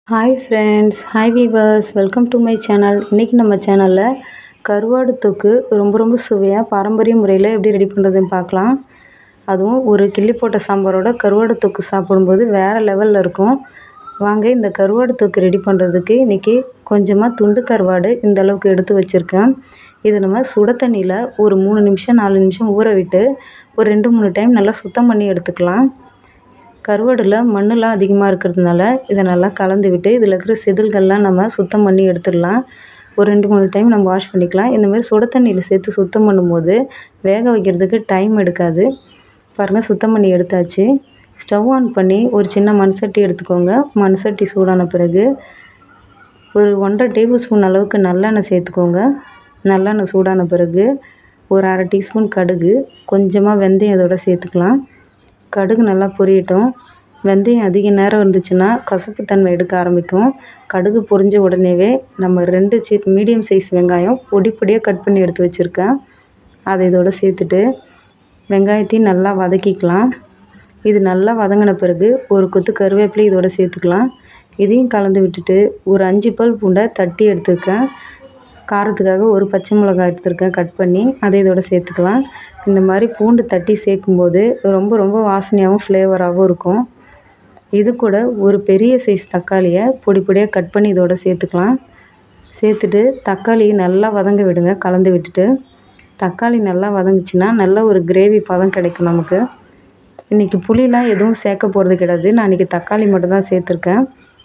hi friends hi viewers welcome to my channel இன்றைக்கி நம்ம சேனலில் கருவாடு தொக்கு ரொம்ப ரொம்ப சுவையாக பாரம்பரிய முறையில் எப்படி ரெடி பண்ணுறதுன்னு பார்க்கலாம் அதுவும் ஒரு கிள்ளி போட்ட சாம்பாரோட கருவாடு தொக்கு சாப்பிடும்போது வேறு லெவலில் இருக்கும் வாங்க இந்த கருவாடு தொக்கு ரெடி பண்ணுறதுக்கு இன்றைக்கி கொஞ்சமாக துண்டு கருவாடு இந்த அளவுக்கு எடுத்து வச்சுருக்கேன் இது நம்ம சுட தண்ணியில் ஒரு மூணு நிமிஷம் நாலு நிமிஷம் ஊற விட்டு ஒரு ரெண்டு மூணு டைம் நல்லா சுத்தம் பண்ணி எடுத்துக்கலாம் கருவாடில் மண்ணெலாம் அதிகமாக இருக்கிறதுனால இதை நல்லா கலந்து விட்டு இதில் இருக்கிற செதில்கள்லாம் நம்ம சுத்தம் பண்ணி எடுத்துடலாம் ஒரு ரெண்டு மூணு டைம் நம்ம வாஷ் பண்ணிக்கலாம் இந்த மாதிரி சுட தண்ணியில் சேர்த்து சுத்தம் பண்ணும்போது வேக வைக்கிறதுக்கு டைம் எடுக்காது பாருங்கள் சுத்தம் பண்ணி எடுத்தாச்சு ஸ்டவ் ஆன் பண்ணி ஒரு சின்ன மண் சட்டி எடுத்துக்கோங்க மண் சட்டி சூடான பிறகு ஒரு ஒன்றரை டேபிள் ஸ்பூன் அளவுக்கு நல்லெண்ணெய் சேர்த்துக்கோங்க நல்லெண்ணெய் சூடான பிறகு ஒரு அரை டீஸ்பூன் கடுகு கொஞ்சமாக வெந்தயம் இதோட சேர்த்துக்கலாம் கடுகு நல்லா பொரியட்டும் வெந்தயம் அதிக நேரம் இருந்துச்சுன்னா கசப்புத்தன்மை எடுக்க ஆரம்பிக்கும் கடுகு பொரிஞ்ச உடனேவே நம்ம ரெண்டு சி மீடியம் சைஸ் வெங்காயம் பொடி பொடியாக கட் பண்ணி எடுத்து வச்சுருக்கேன் அதை இதோட சேர்த்துட்டு வெங்காயத்தையும் நல்லா வதக்கிக்கலாம் இது நல்லா வதங்கின பிறகு ஒரு கொத்து கருவேப்பிலை இதோட சேர்த்துக்கலாம் இதையும் கலந்து விட்டுட்டு ஒரு அஞ்சு பல் பூண்டை தட்டி எடுத்துருக்கேன் காரத்துக்காக ஒரு பச்சை மிளகாய் எடுத்துருக்கேன் கட் பண்ணி அதை இதோட சேர்த்துக்கலாம் இந்த மாதிரி பூண்டு தட்டி சேர்க்கும்போது ரொம்ப ரொம்ப வாசனையாகவும் ஃப்ளேவராகவும் இருக்கும் இது கூட ஒரு பெரிய சைஸ் தக்காளியை பொடி பொடியாக கட் பண்ணி இதோட சேர்த்துக்கலாம் சேர்த்துட்டு தக்காளி நல்லா வதங்க விடுங்க கலந்து விட்டுட்டு தக்காளி நல்லா வதங்குச்சுன்னா நல்ல ஒரு கிரேவி பதம் கிடைக்கும் நமக்கு இன்றைக்கி புளிலாம் எதுவும் சேர்க்க போகிறது கிடையாது நான் இன்றைக்கி தக்காளி மட்டும் தான் சேர்த்துருக்கேன்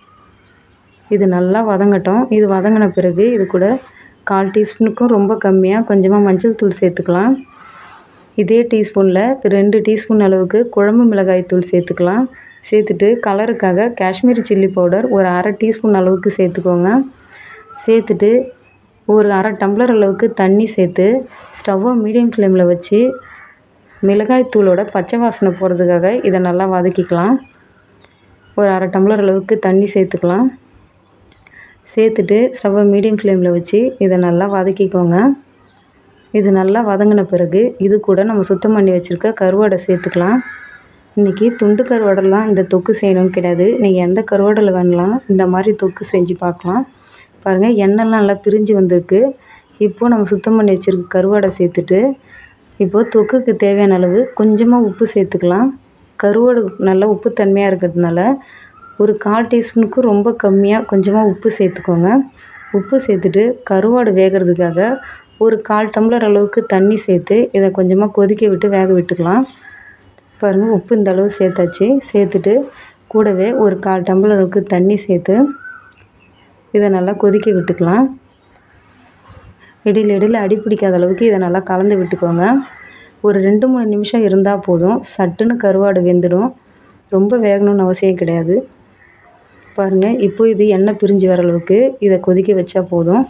இது நல்லா வதங்கட்டும் இது வதங்கின பிறகு இது கூட கால் டீஸ்பூனுக்கும் ரொம்ப கம்மியாக கொஞ்சமாக மஞ்சள் தூள் சேர்த்துக்கலாம் இதே டீஸ்பூனில் ரெண்டு டீஸ்பூன் அளவுக்கு குழம்பு மிளகாய் தூள் சேர்த்துக்கலாம் சேர்த்துட்டு கலருக்காக காஷ்மீரி சில்லி பவுடர் ஒரு அரை டீஸ்பூன் அளவுக்கு சேர்த்துக்கோங்க சேர்த்துட்டு ஒரு அரை டம்ளர் அளவுக்கு தண்ணி சேர்த்து ஸ்டவ்வை மீடியம் ஃப்ளேமில் வச்சு மிளகாய் தூளோட பச்சை வாசனை போகிறதுக்காக இதை நல்லா வதக்கிக்கலாம் ஒரு அரை டம்ளர் அளவுக்கு தண்ணி சேர்த்துக்கலாம் சேர்த்துட்டு ஸ்டவ்வை மீடியம் ஃப்ளேமில் வச்சு இதை நல்லா வதக்கிக்கோங்க இது நல்லா வதங்கின பிறகு இது கூட நம்ம சுத்தம் பண்ணி வச்சுருக்க கருவாடை சேர்த்துக்கலாம் இன்றைக்கி துண்டு கருவாடெல்லாம் இந்த தொக்கு செய்யணும்னு கிடையாது நீங்கள் எந்த கருவாடில் வேணலாம் இந்த மாதிரி தொக்கு செஞ்சு பார்க்கலாம் பாருங்கள் எண்ணெய்லாம் நல்லா பிரிஞ்சு வந்திருக்கு இப்போது நம்ம சுத்தம் பண்ணி வச்சுருக்க கருவாடை சேர்த்துட்டு இப்போது தொக்குக்கு தேவையான அளவு கொஞ்சமாக உப்பு சேர்த்துக்கலாம் கருவாடு நல்லா உப்பு தன்மையாக இருக்கிறதுனால ஒரு கால் டீஸ்பூனுக்கு ரொம்ப கம்மியாக கொஞ்சமாக உப்பு சேர்த்துக்கோங்க உப்பு சேர்த்துட்டு கருவாடு வேகிறதுக்காக ஒரு கால் டம்ளர் அளவுக்கு தண்ணி சேர்த்து இதை கொஞ்சமாக கொதிக்க விட்டு வேக விட்டுக்கலாம் பாருங்கள் உப்பு இந்த அளவு சேர்த்தாச்சு சேர்த்துட்டு கூடவே ஒரு கால் டம்ளர் அளவுக்கு தண்ணி சேர்த்து இதை நல்லா கொதிக்க விட்டுக்கலாம் இடையில் இடையில் அடி பிடிக்காத அளவுக்கு இதை நல்லா கலந்து விட்டுக்கோங்க ஒரு ரெண்டு மூணு நிமிஷம் இருந்தால் போதும் சட்டுன்னு கருவாடு வெந்துடும் ரொம்ப வேகணும்னு அவசியம் கிடையாது பாருங்கள் இப்போ இது எண்ணெய் பிரிஞ்சு வர அளவுக்கு இதை கொதிக்க வச்சா போதும்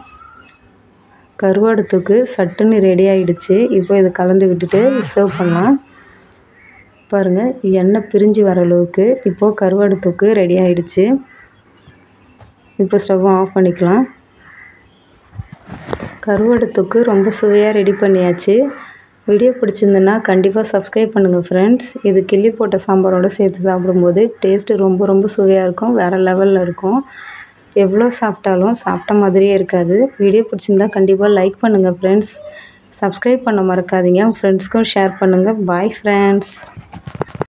கருவாடு தொக்கு சட்டுன்னு ரெடி ஆகிடுச்சு இப்போ இதை கலந்து விட்டுட்டு சர்வ் பண்ணலாம் பாருங்கள் எண்ணெய் பிரிஞ்சு வர அளவுக்கு இப்போது கருவாடு தொக்கு ரெடி ஆகிடுச்சு இப்போ ஸ்டவ்வை ஆஃப் பண்ணிக்கலாம் கருவாடு தொக்கு ரொம்ப சுவையாக ரெடி பண்ணியாச்சு வீடியோ பிடிச்சிருந்துன்னா கண்டிப்பாக சப்ஸ்கிரைப் பண்ணுங்கள் ஃப்ரெண்ட்ஸ் இது கிள்ளி போட்ட சாம்பாரோடு சேர்த்து சாப்பிடும்போது டேஸ்ட்டு ரொம்ப ரொம்ப சுவையாக இருக்கும் வேறு லெவலில் இருக்கும் எவ்வளோ சாப்பிட்டாலும் சாப்பிட்ட மாதிரியே இருக்காது வீடியோ பிடிச்சிருந்தா கண்டிப்பாக லைக் பண்ணுங்கள் ஃப்ரெண்ட்ஸ் சப்ஸ்கிரைப் பண்ண மறக்காதீங்க உங்கள் ஃப்ரெண்ட்ஸ்க்கும் ஷேர் பண்ணுங்கள் பாய் ஃப்ரெண்ட்ஸ்